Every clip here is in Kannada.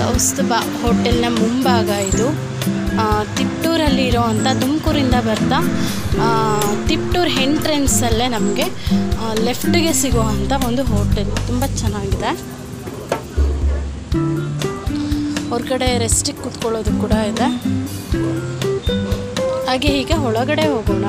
ಕೌಸ್ತುಭ ಹೋಟೆಲ್ನ ಮುಂಭಾಗ ಇದು ಆ, ತಿಪ್ಟೂರಲ್ಲಿ ಇರೋವಂಥ ತುಮಕೂರಿಂದ ಬರ್ತಾ ಆ, ತಿಪ್ಟೂರ್ ಎಂಟ್ರೆನ್ಸಲ್ಲೇ ನಮಗೆ ಲೆಫ್ಟಿಗೆ ಸಿಗುವಂಥ ಒಂದು ಹೋಟೆಲ್ ತುಂಬ ಚೆನ್ನಾಗಿದೆ ಹೊರಗಡೆ ರೆಸ್ಟಿಗೆ ಕೂತ್ಕೊಳ್ಳೋದು ಕೂಡ ಇದೆ ಹಾಗೆ ಹೀಗೆ ಒಳಗಡೆ ಹೋಗೋಣ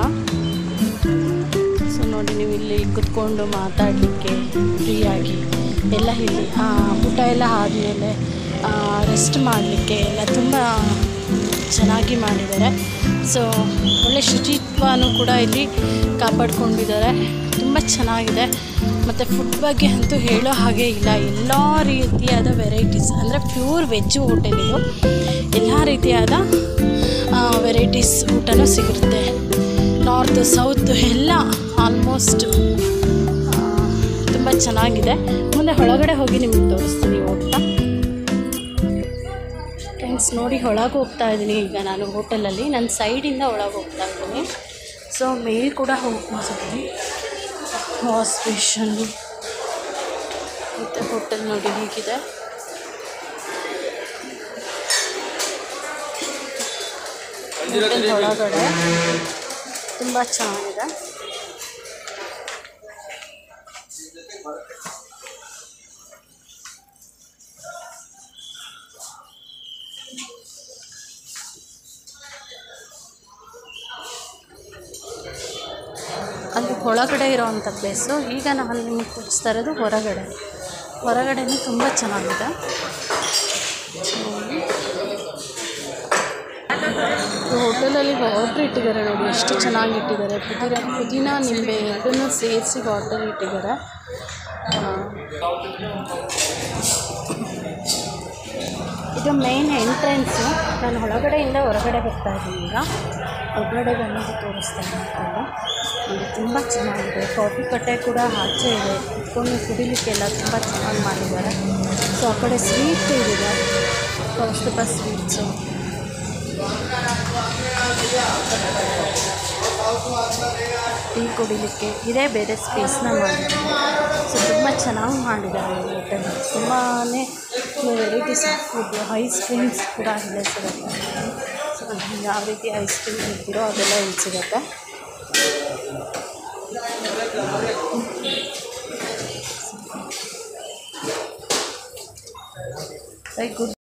ಸೊ ನೋಡಿ ನೀವು ಇಲ್ಲಿ ಕುತ್ಕೊಂಡು ಮಾತಾಡಲಿಕ್ಕೆ ಫ್ರೀಯಾಗಿ ಎಲ್ಲ ಇಲ್ಲಿ ಆ, ಊಟ ಎಲ್ಲ ಆದಮೇಲೆ ರೆಸ್ಟ್ ಮಾಡಲಿಕ್ಕೆ ಎಲ್ಲ ತುಂಬ ಚೆನ್ನಾಗಿ ಮಾಡಿದ್ದಾರೆ ಸೊ ಒಳ್ಳೆ ಶುಚಿತ್ವನೂ ಕೂಡ ಇಲ್ಲಿ ಕಾಪಾಡ್ಕೊಂಡಿದ್ದಾರೆ ತುಂಬ ಚೆನ್ನಾಗಿದೆ ಮತ್ತು ಫುಡ್ ಬಗ್ಗೆ ಅಂತೂ ಹೇಳೋ ಹಾಗೆ ಇಲ್ಲ ಎಲ್ಲ ರೀತಿಯಾದ ವೆರೈಟೀಸ್ ಅಂದರೆ ಪ್ಯೂರ್ ವೆಜ್ ಹೋಟೆಲ್ ಇದು ಎಲ್ಲ ರೀತಿಯಾದ ವೆರೈಟೀಸ್ ಊಟನೂ ಸಿಗುತ್ತೆ ನಾರ್ತ್ ಸೌತ್ ಎಲ್ಲ ಆಲ್ಮೋಸ್ಟ್ ತುಂಬ ಚೆನ್ನಾಗಿದೆ ಮುಂದೆ ಒಳಗಡೆ ಹೋಗಿ ನಿಮಗೆ ತೋರಿಸ್ತೀನಿ ಊಟ ಫ್ರೆಂಡ್ಸ್ ನೋಡಿ ಒಳಗೆ ಹೋಗ್ತಾ ಇದ್ದೀನಿ ಈಗ ನಾನು ಹೋಟೆಲಲ್ಲಿ ನನ್ನ ಸೈಡಿಂದ ಒಳಗೆ ಹೋಗ್ತಾ ಇದ್ದೀನಿ ಸೊ ಮೇಲ್ ಕೂಡ ಹೋಗ್ಬೋದು ವಾಶ್ ಬೇಷನ್ ಮತ್ತು ಹೋಟೆಲ್ ನೋಡಿ ಹೇಗಿದೆ ಹೋಟೆಲ್ ಒಳಗಡೆ ತುಂಬ ಚೆನ್ನಾಗಿದೆ ಅಲ್ಲಿ ಒಳಗಡೆ ಇರೋವಂಥ ಪ್ಲೇಸು ಈಗ ನಾನು ನಿಮಗೆ ತೋರಿಸ್ತಾ ಇರೋದು ಹೊರಗಡೆ ಹೊರಗಡೆನೂ ತುಂಬ ಚೆನ್ನಾಗಿದೆ ಹೋಟೆಲಲ್ಲಿ ವಾಟರ್ ಇಟ್ಟಿದ್ದಾರೆ ನೋಡಿ ಎಷ್ಟು ಚೆನ್ನಾಗಿ ಇಟ್ಟಿದ್ದಾರೆ ಪುದೀನ ಪುದೀನ ನಿಂಬೆ ಎರಡನ್ನೂ ಸೇರಿಸಿ ವಾಟರ್ ಇಟ್ಟಿದ್ದಾರೆ ಆ, ಇದು ಮೇನ್ ಎಂಟ್ರೆನ್ಸು ನಾನು ಒಳಗಡೆಯಿಂದ ಹೊರಗಡೆ ಬರ್ತಾ ಇದ್ದೀನಿ ಈಗ ಹೊರಗಡೆ ಬಂದು ತೋರಿಸ್ತಾ ಇದ್ದೀನಿ ಇದು ತುಂಬ ಚೆನ್ನಾಗಿದೆ ಕಾಫಿ ಕಟ್ಟೆ ಕೂಡ ಆಚೆ ಇದೆ ಕುತ್ಕೊಂಡು ಕುಡಿಲಿಕ್ಕೆಲ್ಲ ತುಂಬ ಚೆನ್ನಾಗಿ ಮಾಡಿದ್ದಾರೆ ಸೊ ಆ ಕಡೆ ಸ್ವೀಟ್ ಇದೆ ಕೌಸ್ತುಭ ಸ್ವೀಟ್ಸು ಟೀ ಕುಡಿಲಿಕ್ಕೆ ಇದೇ ಬೇರೆ ಸ್ಪೇಸ್ನ ಮಾಡಿದ್ದಾರೆ ಸೊ ತುಂಬ ಚೆನ್ನಾಗಿ ಮಾಡಿದ್ದಾರೆ ಈ ಹೋಟೆಲ್ ತುಂಬಾ varieties of food ice creams ಕೂಡ ಇಲ್ಲೇ ಸಿಗುತ್ತೆ ಸೊ ನಿಮ್ಗೆ ಯಾವ ರೀತಿ ಐಸ್ ಕ್ರೀಮ್ ಇರ್ತೀರೋ ಅದೆಲ್ಲ ಇಲ್ಲಿ ಸಿಗುತ್ತೆ ಗುಡ್